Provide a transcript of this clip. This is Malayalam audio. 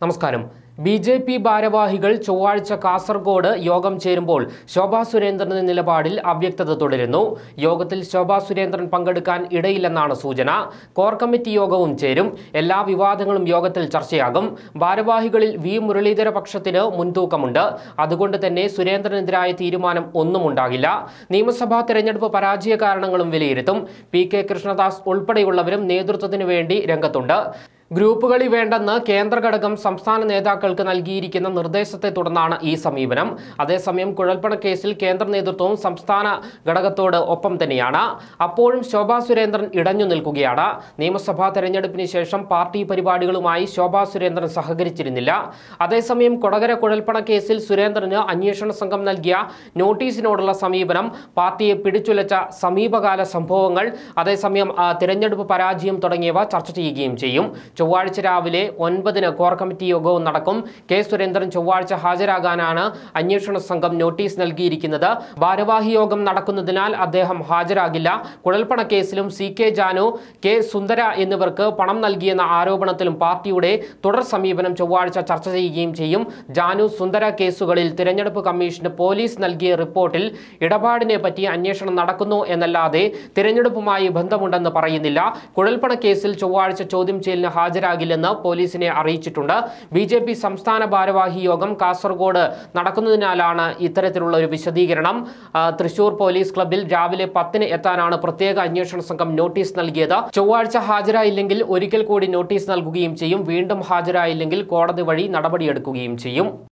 നമസ്കാരം ബി ജെ പി ഭാരവാഹികൾ ചൊവ്വാഴ്ച കാസർഗോഡ് യോഗം ചേരുമ്പോൾ ശോഭാ സുരേന്ദ്രന്റെ നിലപാടിൽ അവ്യക്തത തുടരുന്നു യോഗത്തിൽ ശോഭാ സുരേന്ദ്രൻ പങ്കെടുക്കാൻ ഇടയില്ലെന്നാണ് സൂചന കോർ കമ്മിറ്റി യോഗവും ചേരും എല്ലാ വിവാദങ്ങളും യോഗത്തിൽ ചർച്ചയാകും ഭാരവാഹികളിൽ വി മുരളീധര പക്ഷത്തിന് മുൻതൂക്കമുണ്ട് അതുകൊണ്ട് തന്നെ സുരേന്ദ്രനെതിരായ തീരുമാനം ഒന്നും ഉണ്ടാകില്ല നിയമസഭാ തെരഞ്ഞെടുപ്പ് പരാജയ കാരണങ്ങളും വിലയിരുത്തും പി കെ കൃഷ്ണദാസ് ഉൾപ്പെടെയുള്ളവരും നേതൃത്വത്തിനു വേണ്ടി രംഗത്തുണ്ട് ഗ്രൂപ്പ് കളി വേണ്ടെന്ന് കേന്ദ്ര ഘടകം സംസ്ഥാന നേതാക്കൾക്ക് നൽകിയിരിക്കുന്ന നിർദ്ദേശത്തെ തുടർന്നാണ് ഈ സമീപനം അതേസമയം കുഴൽപ്പണ കേസിൽ കേന്ദ്ര നേതൃത്വവും സംസ്ഥാന ഘടകത്തോട് ഒപ്പം തന്നെയാണ് അപ്പോഴും ശോഭാ സുരേന്ദ്രൻ ഇടഞ്ഞു നിൽക്കുകയാണ് നിയമസഭാ തെരഞ്ഞെടുപ്പിന് ശേഷം പാർട്ടി പരിപാടികളുമായി ശോഭാ സുരേന്ദ്രൻ സഹകരിച്ചിരുന്നില്ല അതേസമയം കൊടകര കുഴൽപ്പണ കേസിൽ സുരേന്ദ്രന് അന്വേഷണ സംഘം നൽകിയ നോട്ടീസിനോടുള്ള സമീപനം പാർട്ടിയെ പിടിച്ചുലച്ച സമീപകാല സംഭവങ്ങൾ അതേസമയം ആ, തിരഞ്ഞെടുപ്പ് പരാജയം തുടങ്ങിയവ ചർച്ച ചെയ്യുകയും ചെയ്യും ചൊവ്വാഴ്ച രാവിലെ ഒൻപതിന് കോർ കമ്മിറ്റി യോഗവും നടക്കും കെ സുരേന്ദ്രൻ ചൊവ്വാഴ്ച ഹാജരാകാനാണ് അന്വേഷണ സംഘം നോട്ടീസ് നൽകിയിരിക്കുന്നത് ഭാരവാഹി യോഗം നടക്കുന്നതിനാൽ അദ്ദേഹം ഹാജരാകില്ല കുഴൽപ്പണ കേസിലും സി കെ ജാനു കെ സുന്ദര എന്നിവർക്ക് പണം നൽകിയെന്ന ആരോപണത്തിലും പാർട്ടിയുടെ തുടർ സമീപനം ചൊവ്വാഴ്ച ചർച്ച ചെയ്യുകയും ചെയ്യും ജാനു സുന്ദര കേസുകളിൽ തിരഞ്ഞെടുപ്പ് കമ്മീഷന് പോലീസ് നൽകിയ റിപ്പോർട്ടിൽ ഇടപാടിനെ പറ്റി അന്വേഷണം നടക്കുന്നു എന്നല്ലാതെ തിരഞ്ഞെടുപ്പുമായി ബന്ധമുണ്ടെന്ന് പറയുന്നില്ല കുഴൽപ്പണ കേസിൽ ചൊവ്വാഴ്ച ചോദ്യം ചെയ്യലിന് ഹാജരാകില്ലെന്ന് പോലീസിനെ അറിയിച്ചിട്ടുണ്ട് ബി ജെ പി സംസ്ഥാന ഭാരവാഹി യോഗം കാസർഗോഡ് നടക്കുന്നതിനാലാണ് ഇത്തരത്തിലുള്ള ഒരു വിശദീകരണം ആ, തൃശൂർ പോലീസ് ക്ലബിൽ രാവിലെ പത്തിന് എത്താനാണ് പ്രത്യേക അന്വേഷണ സംഘം നോട്ടീസ് നൽകിയത് ചൊവ്വാഴ്ച ഹാജരായില്ലെങ്കിൽ ഒരിക്കൽ കൂടി നോട്ടീസ് നൽകുകയും ചെയ്യും വീണ്ടും ഹാജരായില്ലെങ്കിൽ കോടതി വഴി നടപടിയെടുക്കുകയും ചെയ്യും